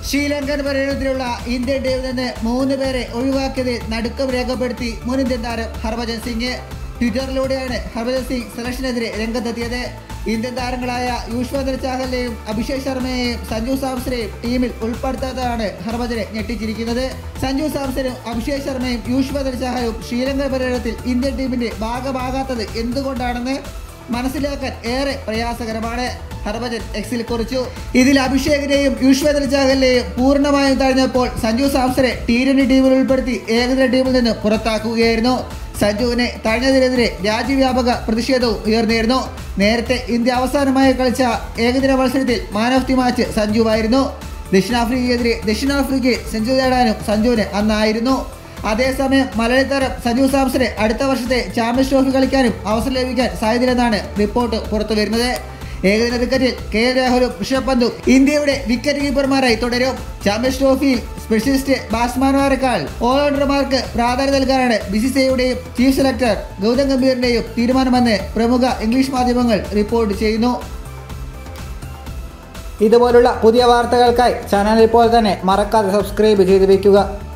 Sri Lankan പര്യടനത്തിലുള്ള Indian ടീമിൽ നിന്ന് മൂന്ന് പേരെ ഒഴിവാക്കിയതിൽ നടുക്കം രേഖപ്പെടുത്തി മുൻ ഇന്ത്യൻ താരം ഹർഭജൻ സിംഗ് ട്വിറ്ററിലൂടെയാണ് ഹർഭജൻ സിംഗ് സെലക്ഷനെതിരെ രംഗത്തെത്തിയത് ഇന്ത്യൻ താരങ്ങളായ യുഷ്വേന്ദ്ര ചാഹലിനെയും അഭിഷേക് ശർമ്മയെയും സഞ്ജു സാംസനെയും ടീമിൽ ഉൾപ്പെടുത്താത്തതാണ് ഹർഭജനെ ഞെട്ടിച്ചിരിക്കുന്നത് സഞ്ജു സാംസനും അഭിഷേക് ശർമ്മയും യുഷ്വേന്ദ്ര ചാഹലും ശ്രീലങ്കൻ പര്യടനത്തിൽ ഇന്ത്യൻ ടീമിന്റെ ഭാഗമാകാത്തത് എന്തുകൊണ്ടാണെന്ന് മനസ്സിലാക്കാൻ ഏറെ പ്രയാസകരമാണ് ഹർഭജൻ എക്സിൽ കുറിച്ചു ഇതിൽ അഭിഷേകിനെയും യുഷ്വേന്ദ്ര ചാഹലിനെയും പൂർണ്ണമായും തഴഞ്ഞപ്പോൾ സഞ്ജു സാംസനെ ടി ട്വന്റി ടീമിൽ ഉൾപ്പെടുത്തി ഏകദിന ടീമിൽ നിന്ന് പുറത്താക്കുകയായിരുന്നു സഞ്ജുവിനെ തഴഞ്ഞതിനെതിരെ രാജ്യവ്യാപക പ്രതിഷേധവും ഉയർന്നിരുന്നു നേരത്തെ ഇന്ത്യ അവസാനമായി കളിച്ച ഏകദിന മത്സരത്തിൽ മാൻ ഓഫ് ദി മാച്ച് സഞ്ജുവായിരുന്നു ദക്ഷിണാഫ്രിക്കയ്ക്കെതിരെ ദക്ഷിണാഫ്രിക്കയിൽ സെഞ്ചുറി നേടാനും സഞ്ജുവിന് അന്നായിരുന്നു അതേസമയം മലയാളി താരം സഞ്ജു സാംസനെ അടുത്ത വർഷത്തെ ചാമ്പ്യൻസ് ട്രോഫി കളിക്കാനും അവസരം ലഭിക്കാൻ സാധ്യതയില്ലെന്നാണ് റിപ്പോർട്ട് പുറത്തു വരുന്നത് ഏകദിന ക്രിക്കറ്റിൽ കെ എൽ രാഹുലും ഋഷഭ് പന്തും ഇന്ത്യയുടെ വിക്കറ്റ് കീപ്പർമാരായി തുടരും ചാമ്പ്യൻസ് ട്രോഫിയിൽ സ്പെഷ്യലിസ്റ്റ് ബാറ്റ്സ്മാൻമാരെക്കാൾ ഓൾറൗണ്ടർമാർക്ക് പ്രാധാന്യം നൽകാനാണ് ബി സി സി ഐയുടെയും ചീഫ് സെലക്ടർ ഗൗതം ഗംഭീറിന്റെയും തീരുമാനമെന്ന് പ്രമുഖ ഇംഗ്ലീഷ് മാധ്യമങ്ങൾ റിപ്പോർട്ട് ചെയ്യുന്നു ഇതുപോലുള്ള പുതിയ വാർത്തകൾക്കായി ചാനൽ ഇപ്പോൾ തന്നെ മറക്കാതെ സബ്സ്ക്രൈബ് ചെയ്ത് വയ്ക്കുക